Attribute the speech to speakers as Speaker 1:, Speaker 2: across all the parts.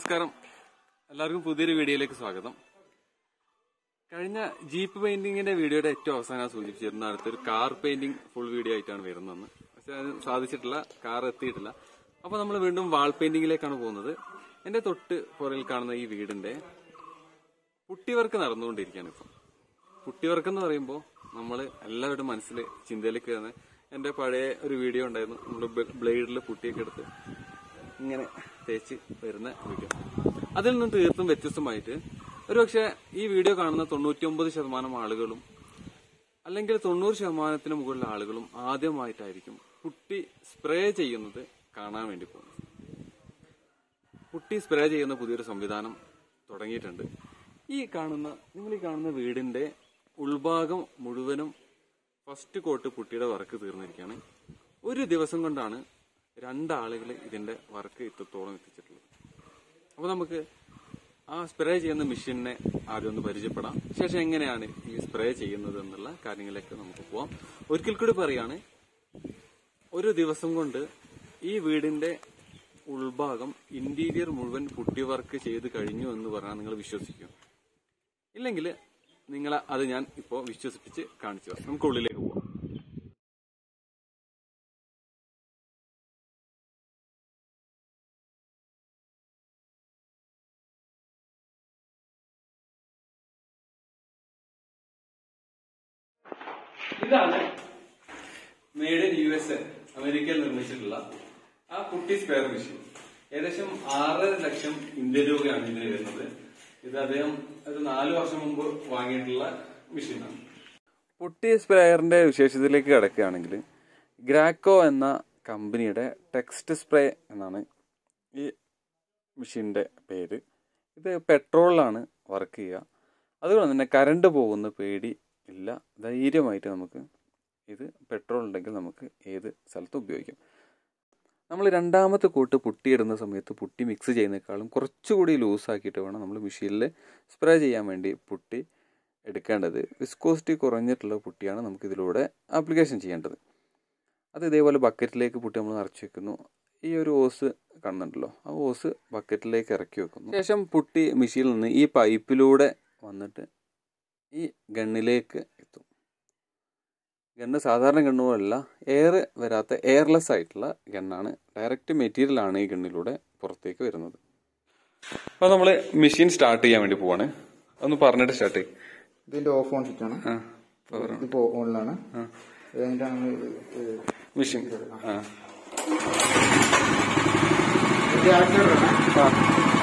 Speaker 1: നമസ്കാരം എല്ലാവർക്കും പുതിയൊരു വീഡിയോയിലേക്ക് സ്വാഗതം കഴിഞ്ഞ ജീപ്പ് പെയിന്റിങ്ങിന്റെ വീഡിയോയുടെ ഏറ്റവും അവസാനം സൂചിപ്പിച്ചിരുന്ന അടുത്തൊരു കാർ പെയിന്റിംഗ് ഫുൾ വീഡിയോ ആയിട്ടാണ് വരുന്നതെന്ന് പക്ഷെ അത് സാധിച്ചിട്ടില്ല കാർ എത്തിയിട്ടില്ല അപ്പൊ നമ്മൾ വീണ്ടും വാൾ പെയിന്റിങ്ങിലേക്കാണ് പോകുന്നത് എന്റെ തൊട്ട് പുറകിൽ കാണുന്ന ഈ വീടിന്റെ പുട്ടി വർക്ക് നടന്നുകൊണ്ടിരിക്കുകയാണ് ഇപ്പം പുട്ടി വർക്ക് എന്ന് പറയുമ്പോൾ നമ്മൾ എല്ലാവരുടെ മനസ്സിൽ ചിന്തയിലേക്ക് വരുന്ന എന്റെ പഴയ ഒരു വീഡിയോ ഉണ്ടായിരുന്നു നമ്മൾ ബ്ലേഡിൽ പുട്ടിയൊക്കെ എടുത്ത് ഇങ്ങനെ തേച്ച് വരുന്ന വീഡിയോ അതിൽ നിന്ന് തീർത്തും വ്യത്യസ്തമായിട്ട് ഒരുപക്ഷെ ഈ വീഡിയോ കാണുന്ന തൊണ്ണൂറ്റി ഒമ്പത് ശതമാനം ആളുകളും അല്ലെങ്കിൽ തൊണ്ണൂറ് ശതമാനത്തിന് മുകളിലെ ആളുകളും ആദ്യമായിട്ടായിരിക്കും പുട്ടി സ്പ്രേ ചെയ്യുന്നത് കാണാൻ വേണ്ടി പോകുന്നത് പുട്ടി സ്പ്രേ ചെയ്യുന്ന പുതിയൊരു സംവിധാനം തുടങ്ങിയിട്ടുണ്ട് ഈ കാണുന്ന നിങ്ങൾ ഈ കാണുന്ന വീടിന്റെ ഉൾഭാഗം മുഴുവനും ഫസ്റ്റ് കോട്ട് പുട്ടിയുടെ വർക്ക് തീർന്നിരിക്കുകയാണ് ഒരു ദിവസം കൊണ്ടാണ് രണ്ടാളുകൾ ഇതിന്റെ വർക്ക് ഇത്രത്തോളം എത്തിച്ചിട്ടുള്ളത് അപ്പൊ നമുക്ക് ആ സ്പ്രേ ചെയ്യുന്ന മെഷീനെ ആദ്യം ഒന്ന് പരിചയപ്പെടാം ശേഷം എങ്ങനെയാണ് ഈ സ്പ്രേ ചെയ്യുന്നത് എന്നുള്ള കാര്യങ്ങളിലേക്ക് നമുക്ക് പോവാം ഒരിക്കൽ കൂടി പറയാണ് ഒരു ദിവസം കൊണ്ട് ഈ വീടിന്റെ ഉൾഭാഗം ഇന്റീരിയർ മുഴുവൻ പുട്ടി വർക്ക് ചെയ്ത് കഴിഞ്ഞു എന്ന് പറഞ്ഞാൽ നിങ്ങൾ വിശ്വസിക്കും ഇല്ലെങ്കിൽ നിങ്ങളെ അത് ഞാൻ ഇപ്പോൾ വിശ്വസിപ്പിച്ച് കാണിച്ചു തരാം നമുക്ക് ഉള്ളിലേക്ക് പോവാം ഇതാണ് made in U S A അമേരിക്കയിൽ നിർമ്മിച്ചിട്ടുള്ള ആ കുട്ടി സ്പെയർ മെഷീൻ ഏകദേശം ആറര ലക്ഷം ഇന്ത്യൻ രൂപയാണ് ഇതിന് വരുന്നത് ഇത് അദ്ദേഹം ഒരു നാല് വർഷം മുമ്പ് വാങ്ങിയിട്ടുള്ള മെഷീനാണ് പുട്ടി സ്പ്രേയറിന്റെ വിശേഷത്തിലേക്ക് കിടക്കുകയാണെങ്കിൽ ഗ്രാക്കോ എന്ന കമ്പനിയുടെ ടെക്സ്റ്റ് സ്പ്രേ എന്നാണ് ഈ മെഷീന്റെ പേര് ഇത് പെട്രോളിലാണ് വർക്ക് ചെയ്യുക അതുകൊണ്ട് തന്നെ കറണ്ട് പോകുന്ന പേടി ഇല്ല ധൈര്യമായിട്ട് നമുക്ക് ഇത് പെട്രോൾ ഉണ്ടെങ്കിൽ നമുക്ക് ഏത് സ്ഥലത്തും ഉപയോഗിക്കാം നമ്മൾ രണ്ടാമത്തെ കൂട്ട് പുട്ടിയിടുന്ന സമയത്ത് പുട്ടി മിക്സ് ചെയ്യുന്നേക്കാളും കുറച്ചുകൂടി ലൂസാക്കിയിട്ട് വേണം നമ്മൾ മെഷീനിൽ സ്പ്രേ ചെയ്യാൻ വേണ്ടി പുട്ടി എടുക്കേണ്ടത് വിസ്കോസിറ്റി കുറഞ്ഞിട്ടുള്ള പുട്ടിയാണ് നമുക്ക് ഇതിലൂടെ ആപ്ലിക്കേഷൻ ചെയ്യേണ്ടത് അത് ഇതേപോലെ ബക്കറ്റിലേക്ക് പുട്ടി നമ്മൾ നിറച്ച് വെക്കുന്നു ഈ ഒരു ഓസ് കാണുന്നുണ്ടല്ലോ ആ ഓസ് ബക്കറ്റിലേക്ക് ഇറക്കി വെക്കുന്നു ശേഷം പുട്ടി മെഷീനിൽ നിന്ന് ഈ പൈപ്പിലൂടെ വന്നിട്ട് ഈ ഗണ്ണിലേക്ക് എത്തും ഗണ്ണ് സാധാരണ ഗണ്ണ് പോലല്ല എയർ വരാത്ത എയർലെസ് ആയിട്ടുള്ള ഗണ്ണാണ് ഡയറക്റ്റ് മെറ്റീരിയൽ ആണ് ഈ ഗണ്ണിലൂടെ പുറത്തേക്ക് വരുന്നത് അപ്പോൾ നമ്മൾ മെഷീൻ സ്റ്റാർട്ട് ചെയ്യാൻ വേണ്ടി പോവാണ് ഒന്ന് പറഞ്ഞിട്ട് സ്റ്റാർട്ട് ചെയ്യും
Speaker 2: ഇതിന്റെ ഓഫ് ഓൺ സ്വിച്ച് ആണ് ഇതിപ്പോ ഓണിലാണ് ഇത് കഴിഞ്ഞിട്ടാണ് നമ്മൾ
Speaker 1: മെഷീൻ ആ
Speaker 2: ഇത് ആക്സിലേറ്റർ ആണ്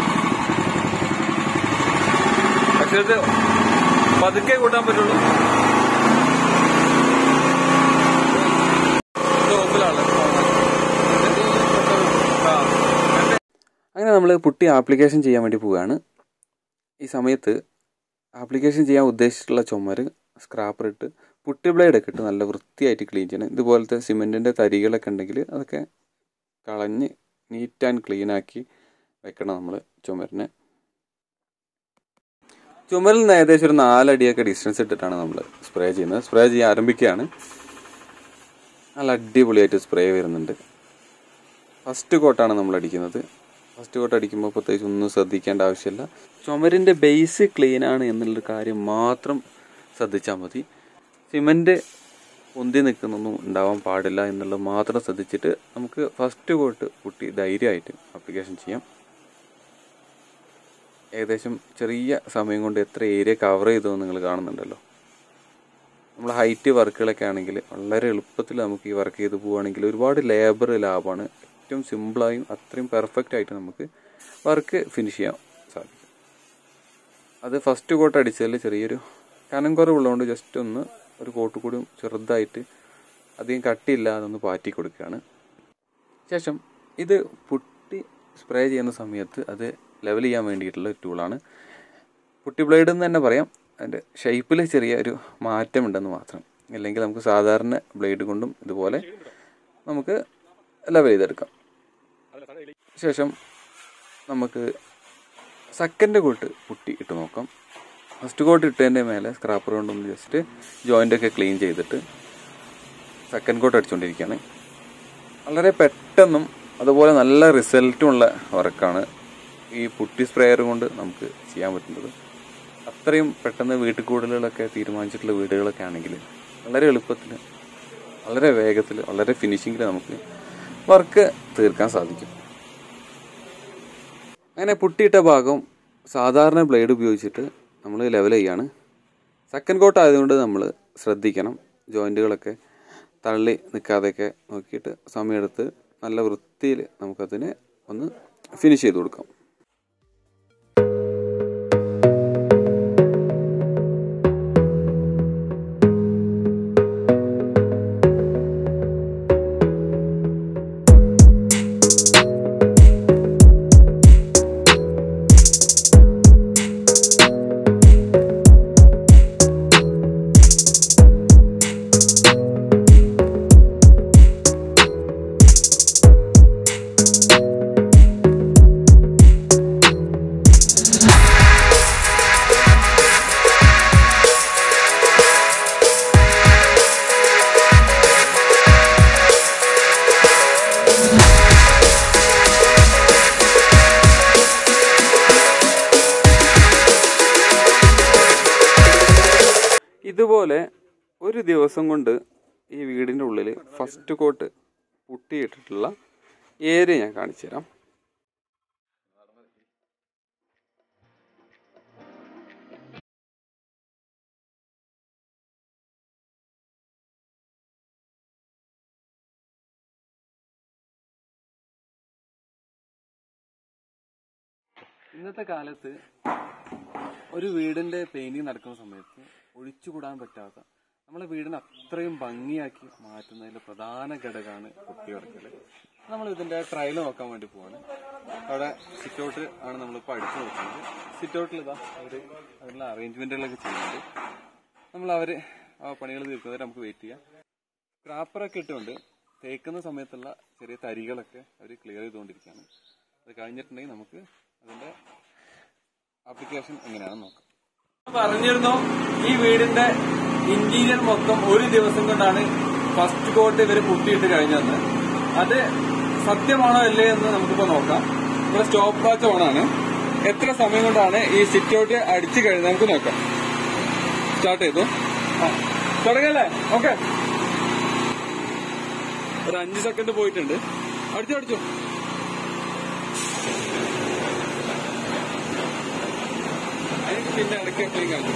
Speaker 1: പക്ഷേ ഇത് പതുക്കെ കൂട്ടാൻ പറ്റുള്ളൂ ഇത് ഓഫിലാണ് ആ. അങ്ങനെ നമ്മൾ പുട്ടി ആപ്ലിക്കേഷൻ ചെയ്യാൻ വേണ്ടി പോവുകയാണ് ഈ സമയത്ത് ആപ്ലിക്കേഷൻ ചെയ്യാൻ ഉദ്ദേശിച്ചിട്ടുള്ള ചുമര് സ്ക്രാപ്പർ ഇട്ട് പുട്ടി ബ്ലേഡ് ഒക്കെ ഇട്ട് നല്ല വൃത്തിയായിട്ട് ക്ലീൻ ചെയ്യണം ഇതുപോലത്തെ സിമെൻറ്റിൻ്റെ തരികളൊക്കെ ഉണ്ടെങ്കിൽ അതൊക്കെ കളഞ്ഞ് നീറ്റ് ആൻഡ് ക്ലീൻ ആക്കി വെക്കണം നമ്മൾ ചുമരിനെ ചുമരിൽ നിന്ന് ഏകദേശം ഒരു നാലടിയൊക്കെ ഡിസ്റ്റൻസ് ഇട്ടിട്ടാണ് നമ്മൾ സ്പ്രേ ചെയ്യുന്നത് സ്പ്രേ ചെയ്യാൻ ആരംഭിക്കുകയാണ് നല്ല അടിപൊളിയായിട്ട് സ്പ്രേ വരുന്നുണ്ട് ഫസ്റ്റ് കോട്ടാണ് നമ്മൾ അടിക്കുന്നത് ഫസ്റ്റ് കോട്ട് അടിക്കുമ്പോൾ പ്രത്യേകിച്ച് ഒന്നും ശ്രദ്ധിക്കേണ്ട ആവശ്യമില്ല ചുമരിൻ്റെ ബേസ് ക്ലീൻ ആണ് എന്നുള്ളൊരു കാര്യം മാത്രം ശ്രദ്ധിച്ചാൽ മതി സിമൻറ്റ് പൊന്തി നിൽക്കുന്നൊന്നും ഉണ്ടാവാൻ പാടില്ല എന്നുള്ളത് മാത്രം ശ്രദ്ധിച്ചിട്ട് നമുക്ക് ഫസ്റ്റ് കോട്ട് കുട്ടി ധൈര്യമായിട്ട് ആപ്ലിക്കേഷൻ ചെയ്യാം ഏകദേശം ചെറിയ സമയം കൊണ്ട് എത്ര ഏരിയ കവർ ചെയ്തതെന്ന് നിങ്ങൾ കാണുന്നുണ്ടല്ലോ നമ്മൾ ഹൈറ്റ് വർക്കുകളൊക്കെ ആണെങ്കിൽ വളരെ എളുപ്പത്തിൽ നമുക്ക് ഈ വർക്ക് ചെയ്ത് പോവുകയാണെങ്കിൽ ഒരുപാട് ലേബർ ലാഭമാണ് ഏറ്റവും സിമ്പിളായും അത്രയും പെർഫെക്റ്റ് ആയിട്ട് നമുക്ക് വർക്ക് ഫിനിഷ് ചെയ്യാൻ സാധിക്കും അത് ഫസ്റ്റ് കോട്ട് അടിച്ചതിൽ ചെറിയൊരു കനം കുറവുള്ളതുകൊണ്ട് ജസ്റ്റ് ഒന്ന് ഒരു കോട്ട് കൂടി ചെറുതായിട്ട് അധികം കട്ടിയില്ലാതെ ഒന്ന് പാറ്റി കൊടുക്കുകയാണ് ശേഷം ഇത് പുട്ടി സ്പ്രേ ചെയ്യുന്ന സമയത്ത് അത് ലെവൽ ചെയ്യാൻ വേണ്ടിയിട്ടുള്ള ഒരു ടൂളാണ് പുട്ടി ബ്ലേഡ് എന്ന് തന്നെ പറയാം അതിൻ്റെ ഷേപ്പിൽ ചെറിയ ഒരു മാറ്റമുണ്ടെന്ന് മാത്രം അല്ലെങ്കിൽ നമുക്ക് സാധാരണ ബ്ലേഡ് കൊണ്ടും ഇതുപോലെ നമുക്ക് ലെവൽ ചെയ്തെടുക്കാം ശേഷം നമുക്ക് സെക്കൻഡ് കോട്ട് പുട്ടി ഇട്ട് നോക്കാം ഫസ്റ്റ് കോട്ട് ഇട്ടതിൻ്റെ മേലെ സ്ക്രാപ്പർ കൊണ്ടൊന്ന് ജസ്റ്റ് ജോയിൻ്റൊക്കെ ക്ലീൻ ചെയ്തിട്ട് സെക്കൻഡ് കോട്ട് അടിച്ചുകൊണ്ടിരിക്കുകയാണ് വളരെ പെട്ടെന്നും അതുപോലെ നല്ല റിസൾട്ടുമുള്ള വർക്കാണ്
Speaker 3: ഈ പുട്ടി സ്പ്രേയർ കൊണ്ട് നമുക്ക് ചെയ്യാൻ പറ്റുന്നത് അത്രയും പെട്ടെന്ന് വീട്ടിൽ കൂടുതലുകളൊക്കെ തീരുമാനിച്ചിട്ടുള്ള വീടുകളൊക്കെ ആണെങ്കിൽ വളരെ എളുപ്പത്തിൽ വളരെ വേഗത്തിൽ വളരെ ഫിനിഷിങ്ങിൽ നമുക്ക് വർക്ക് തീർക്കാൻ സാധിക്കും അങ്ങനെ പുട്ടിയിട്ട ഭാഗം സാധാരണ ബ്ലേഡ് ഉപയോഗിച്ചിട്ട് നമ്മൾ ലെവൽ ചെയ്യാണ് സെക്കൻഡ് കോട്ട് ആയതുകൊണ്ട് നമ്മൾ ശ്രദ്ധിക്കണം ജോയിൻറ്റുകളൊക്കെ തള്ളി നിൽക്കാതെയൊക്കെ നോക്കിയിട്ട് സമയമെടുത്ത് നല്ല വൃത്തിയിൽ നമുക്കതിനെ ഒന്ന് ഫിനിഷ് ചെയ്ത് കൊടുക്കാം ഇതുപോലെ ഒരു ദിവസം കൊണ്ട് ഈ വീടിൻ്റെ ഉള്ളിൽ ഫസ്റ്റ് കോട്ട് പുട്ടിയിട്ടിട്ടുള്ള ഏരിയ ഞാൻ കാണിച്ചു തരാം ഇന്നത്തെ കാലത്ത് ഒരു വീടിന്റെ പെയിന്റിങ് നടക്കുന്ന സമയത്ത് ഒഴിച്ചുകൂടാൻ പറ്റാത്ത നമ്മളെ വീടിനെ അത്രയും ഭംഗിയാക്കി മാറ്റുന്നതിൽ പ്രധാന ഘടകമാണ് കുട്ടിവർക്കല് നമ്മൾ ഇതിന്റെ ട്രയൽ നോക്കാൻ വേണ്ടി പോവാണ് അവിടെ സിറ്റ് ഔട്ട് ആണ് നമ്മളിപ്പോൾ അടിച്ചു നോക്കുന്നത് സിറ്റ് ഔട്ടിൽ ഇതാ അവര് അതിനുള്ള അറേഞ്ച്മെന്റുകളൊക്കെ ചെയ്യുന്നുണ്ട് നമ്മൾ അവര് ആ പണികൾ തീർക്കുന്നവരെ നമുക്ക് വെയിറ്റ് ചെയ്യാം സ്ക്രാപ്പറൊക്കെ ഇട്ടുകൊണ്ട് തേക്കുന്ന സമയത്തുള്ള ചെറിയ തരികളൊക്കെ അവർ ക്ലിയർ ചെയ്തുകൊണ്ടിരിക്കുകയാണ് അത് കഴിഞ്ഞിട്ടുണ്ടെങ്കിൽ നമുക്ക് അതിന്റെ ആപ്ലിക്കേഷൻ എങ്ങനെയാണെന്ന് നോക്കാം
Speaker 1: പറഞ്ഞിരുന്നു ഈ വീടിന്റെ ഇന്റീരിയർ മൊത്തം ഒരു ദിവസം കൊണ്ടാണ് ഫസ്റ്റ് കോട്ട് ഇവര് പുട്ടിയിട്ട് കഴിഞ്ഞതെന്ന് അത് സത്യമാണോ അല്ലേ എന്ന് നമുക്കിപ്പോ നോക്കാം ഇവിടെ സ്റ്റോപ്പ് വാച്ച് ഓണാണ് എത്ര സമയം കൊണ്ടാണ് ഈ സിറ്റ് ഔട്ട് അടിച്ചു കഴിഞ്ഞത് നമുക്ക് നോക്കാം സ്റ്റാർട്ട് ചെയ്തു ആ തുടങ്ങല്ലേ ഓക്കെ ഒരു അഞ്ച് സെക്കൻഡ് പോയിട്ടുണ്ട് അടിച്ചു അടിച്ചു അതിന് പിന്നെ ഇടയ്ക്ക് എപ്പോഴും കാണിച്ചു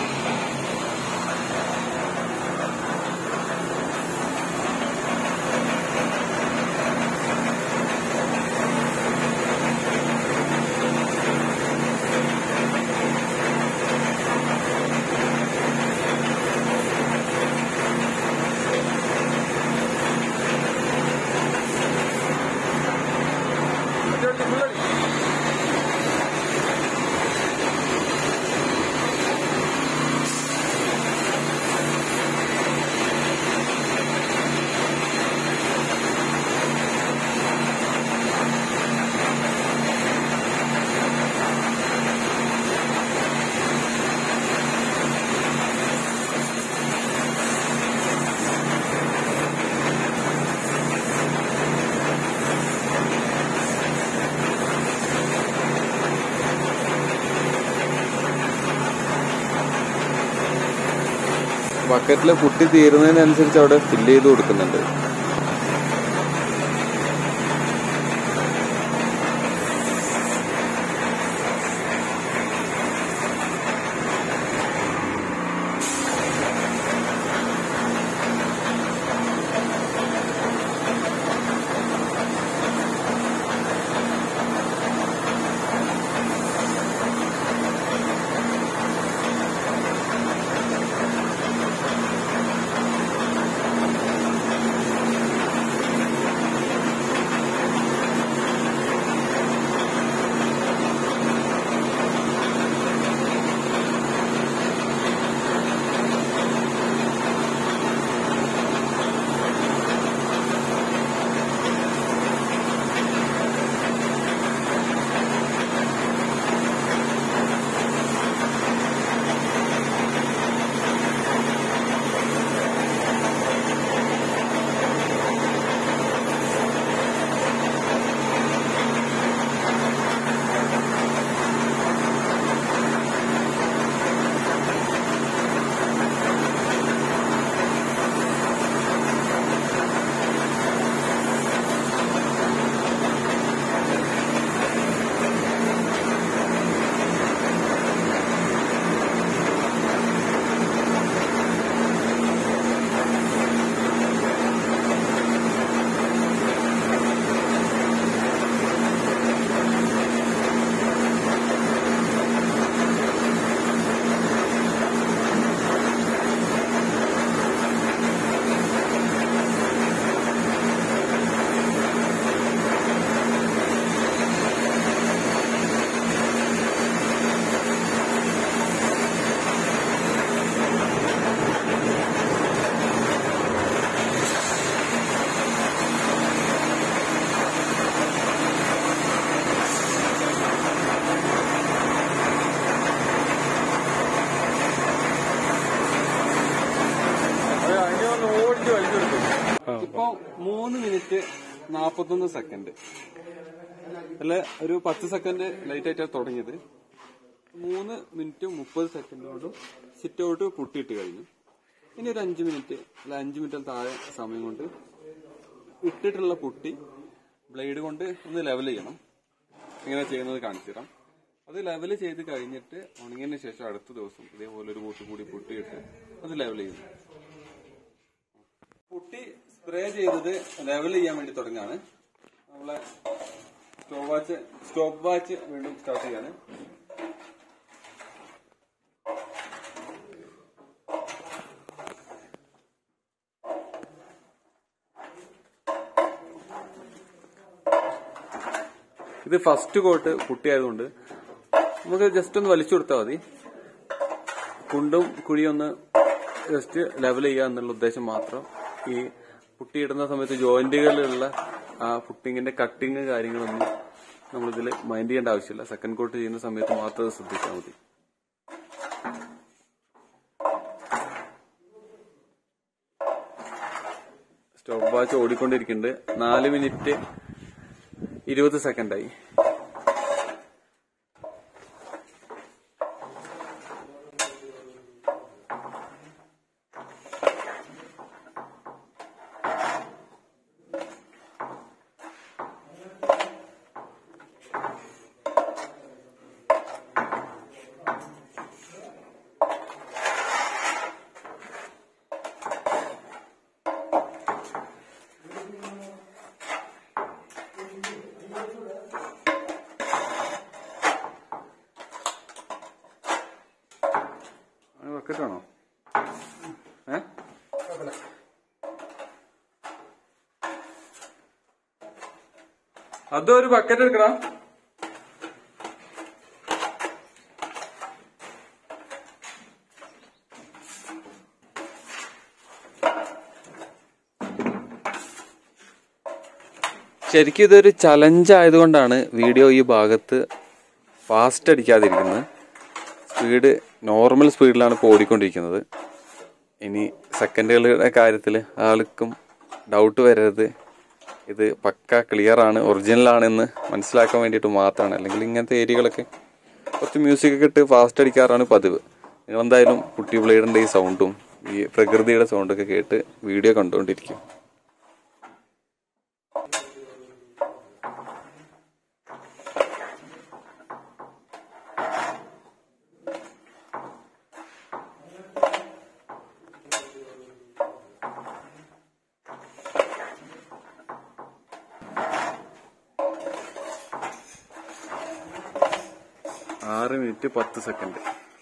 Speaker 3: ബക്കറ്റിലെ പുട്ടി തീരുന്നതിനനുസരിച്ച് അവിടെ ഫില്ല് ചെയ്ത് കൊടുക്കുന്നുണ്ട് മിനിറ്റ് വലിച്ചെടുത്തു ഇപ്പൊ മൂന്ന് മിനിറ്റ് നാപ്പത്തൊന്ന് സെക്കൻഡ് അല്ല ഒരു പത്ത് സെക്കൻഡ് ലൈറ്റ് ആയിട്ടാണ് തുടങ്ങിയത് മൂന്ന് മിനിറ്റ് മുപ്പത് സെക്കൻഡ് കൊണ്ടും സിറ്റ് ഔട്ട് പുട്ടിയിട്ട് കഴിഞ്ഞു ഇനി ഒരു അഞ്ച് മിനിറ്റ് അല്ല അഞ്ച് മിനിറ്റ് താഴെ സമയം കൊണ്ട് ഇട്ടിട്ടുള്ള പുട്ടി ബ്ലേഡ് കൊണ്ട് ഒന്ന് ലെവൽ ചെയ്യണം എങ്ങനെ ചെയ്യുന്നത് കാണിച്ചു തരാം അത് ലെവൽ ചെയ്ത് കഴിഞ്ഞിട്ട് ഉണങ്ങിയതിന് ശേഷം അടുത്ത ദിവസം ഇതേപോലെ ഒരു കൂട്ടി കൂടി പുട്ടിയിട്ട് അത് ലെവൽ ചെയ്യുന്നു പുട്ടി സ്പ്രേ ചെയ്തത് ലെവൽ ചെയ്യാൻ വേണ്ടി തുടങ്ങാണ് നമ്മളെ സ്റ്റോപ്പ് വാച്ച് സ്റ്റോപ്പ് വാച്ച് വീണ്ടും സ്റ്റാർട്ട് ചെയ്യാണ് ഇത് ഫസ്റ്റ് കോട്ട് പുട്ടിയായതുകൊണ്ട് നമുക്ക് ജസ്റ്റ് ഒന്ന് വലിച്ചു കൊടുത്താൽ മതി കുണ്ടും കുഴിയൊന്ന് ജസ്റ്റ് ലെവൽ ചെയ്യുക എന്നുള്ള ഉദ്ദേശം മാത്രം ഈ പുട്ടിയിടുന്ന സമയത്ത് ജോയിന്റുകളിലുള്ള ആ പുട്ടിങ്ങിന്റെ കട്ടിങ് കാര്യങ്ങളൊന്നും നമ്മളിതിൽ മൈൻഡ് ചെയ്യേണ്ട ആവശ്യമില്ല സെക്കൻഡ് കോട്ട് ചെയ്യുന്ന സമയത്ത് മാത്രം അത് ശ്രദ്ധിച്ചാൽ മതി സ്റ്റോപ്പ് വാച്ച് ഓടിക്കൊണ്ടിരിക്കുന്നുണ്ട് നാല് മിനിറ്റ് ഇരുപത് സെക്കൻഡായി ബക്കറ്റ് വേണോ ഏ അതോ ഒരു ബക്കറ്റ് എടുക്കടാ ശരിക്കും ഇതൊരു ചലഞ്ച് ആയതുകൊണ്ടാണ് വീഡിയോ ഈ ഭാഗത്ത് ഫാസ്റ്റ് അടിക്കാതിരിക്കുന്നത് സ്പീഡ് നോർമൽ സ്പീഡിലാണ് ഇപ്പോൾ ഓടിക്കൊണ്ടിരിക്കുന്നത് ഇനി സെക്കൻഡുകളുടെ കാര്യത്തിൽ ആൾക്കും ഡൗട്ട് വരരുത് ഇത് പക്ക ക്ലിയർ ആണ് ഒറിജിനൽ ആണെന്ന് മനസ്സിലാക്കാൻ വേണ്ടിയിട്ട് മാത്രമാണ് അല്ലെങ്കിൽ ഇങ്ങനത്തെ ഏരിയകളൊക്കെ കുറച്ച് മ്യൂസിക് ഒക്കെ ഇട്ട് ഫാസ്റ്റ് അടിക്കാറാണ് പതിവ് നിങ്ങളെന്തായാലും കുട്ടി ബ്ലേഡിൻ്റെ ഈ സൗണ്ടും ഈ പ്രകൃതിയുടെ സൗണ്ടൊക്കെ കേട്ട് വീഡിയോ കണ്ടുകൊണ്ടിരിക്കും ആറ് മിനിറ്റ് പത്ത് സെക്കൻഡ്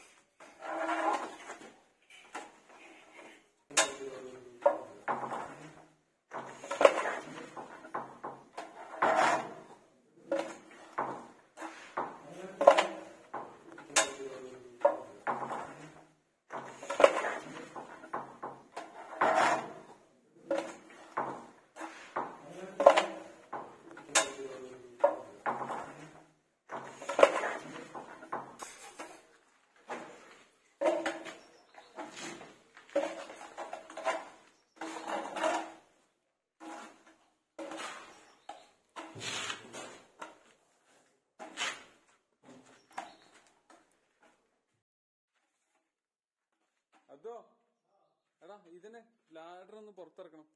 Speaker 3: അതോ എടാ ഇതിനെ ലാഡർ ഒന്ന് പുറത്തിറക്കണം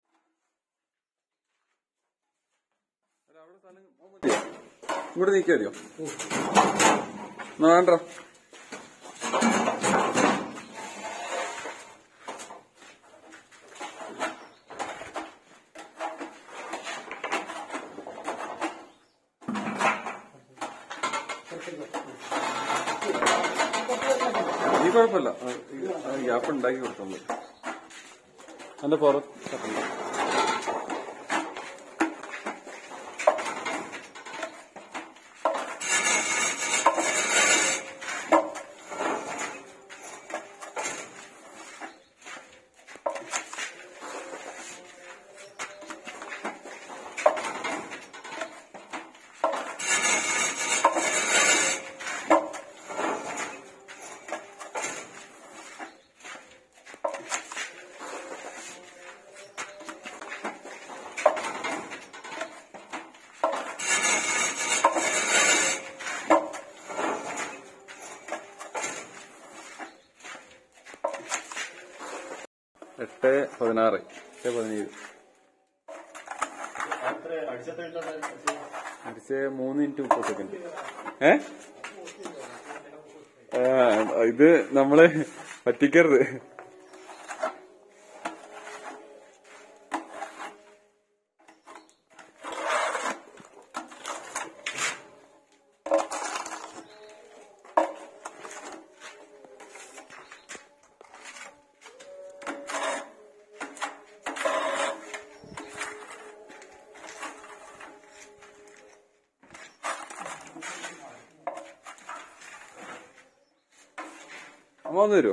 Speaker 3: എടാ അവിടെ സ്ഥലം ഓ, മതിയോ? ഇങ്ങോട്ട് നീക്കി മതിയോ എന്നാ വേണ്ട ഈ കുഴപ്പമില്ല ഗ്യാപ്പ് ഉണ്ടാക്കി കൊടുത്തോളൂ അതിന്റെ പുറത്ത് എട്ട് പതിനാറ് എട്ട് പതിനേഴ് അടിച്ച് മൂന്ന് മിനിറ്റ് മുപ്പത് സെക്കൻഡ് ഏ ആ, ഇത് നമ്മള് പറ്റിക്കരുത് അമ്മ ഒന്ന് തരുമോ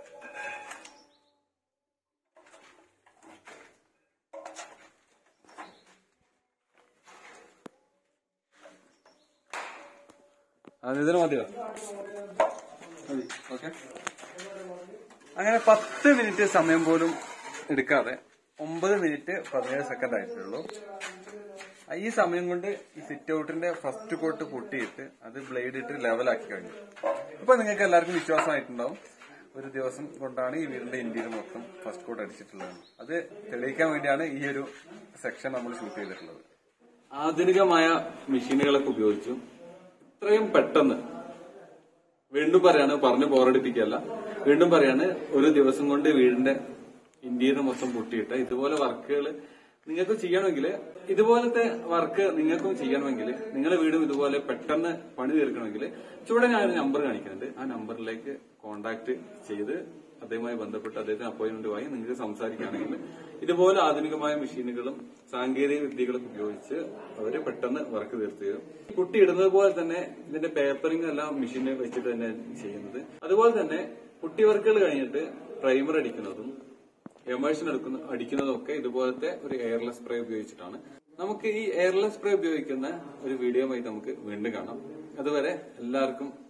Speaker 3: ഇതിന് മതിയോ മതി ഓക്കെ അങ്ങനെ പത്ത് മിനിറ്റ് സമയം പോലും എടുക്കാതെ ഒമ്പത് മിനിറ്റ് പതിനേഴ് സെക്കൻഡ് ആയിട്ടുള്ളൂ ഈ സമയം കൊണ്ട് ഈ സിറ്റ് ഔട്ടിന്റെ ഫസ്റ്റ് കോട്ട് പൊട്ടിയിട്ട് അത് ബ്ലേഡ് ഇട്ട് ലെവലാക്കി കഴിഞ്ഞു ഇപ്പൊ നിങ്ങൾക്ക് എല്ലാവർക്കും വിശ്വാസമായിട്ടുണ്ടാവും ഒരു ദിവസം കൊണ്ടാണ് ഈ വീടിന്റെ ഇന്ത്യയിൽ മൊത്തം ഫസ്റ്റ് കോട്ട് അടിച്ചിട്ടുള്ളത് അത് തെളിയിക്കാൻ വേണ്ടിയാണ് ഈ ഒരു സെക്ഷൻ നമ്മൾ ഷൂട്ട് ചെയ്തിട്ടുള്ളത് ആധുനികമായ മെഷീനുകളൊക്കെ ഉപയോഗിച്ചു ഇത്രയും പെട്ടെന്ന് വീണ്ടും പറയാണ് പറഞ്ഞു ബോറടിപ്പിക്കല്ല വീണ്ടും പറയാണ് ഒരു ദിവസം കൊണ്ട് വീടിന്റെ ഇന്ത്യയിൽ മൊത്തം പൊട്ടിയിട്ട് ഇതുപോലെ വർക്കുകൾ നിങ്ങൾക്ക് ചെയ്യണമെങ്കിൽ ഇതുപോലത്തെ വർക്ക് നിങ്ങൾക്കും ചെയ്യണമെങ്കിൽ നിങ്ങളുടെ വീടും ഇതുപോലെ പെട്ടെന്ന് പണി തീർക്കണമെങ്കിൽ ചൂടെ ഞാൻ ഒരു നമ്പർ കാണിക്കുന്നുണ്ട് ആ നമ്പറിലേക്ക് കോണ്ടാക്ട് ചെയ്ത് അദ്ദേഹവുമായി ബന്ധപ്പെട്ട് അദ്ദേഹത്തിന് അപ്പോയിന്റ്മെന്റ് വാങ്ങി നിങ്ങൾക്ക് സംസാരിക്കുകയാണെങ്കിൽ ഇതുപോലെ ആധുനികമായ മെഷീനുകളും സാങ്കേതിക വിദ്യകളൊക്കെ ഉപയോഗിച്ച് അവര് പെട്ടെന്ന് വർക്ക് തീർത്തു തരും കുട്ടി ഇടുന്നത് പോലെ തന്നെ ഇതിന്റെ പേപ്പറിംഗ് എല്ലാം മെഷീനിൽ വെച്ചിട്ട് തന്നെ ചെയ്യുന്നത് അതുപോലെ തന്നെ കുട്ടി വർക്കുകൾ കഴിഞ്ഞിട്ട് പ്രൈമർ അടിക്കുന്നതും എമേഴ്ഷൻ എടുക്കുന്ന അടിക്കുന്നതും ഒക്കെ ഇതുപോലത്തെ ഒരു എയർലെസ് സ്പ്രേ ഉപയോഗിച്ചിട്ടാണ് നമുക്ക് ഈ എയർലെസ് സ്പ്രേ ഉപയോഗിക്കുന്ന ഒരു വീഡിയോയുമായി നമുക്ക് വീണ്ടും കാണാം അതുവരെ എല്ലാവർക്കും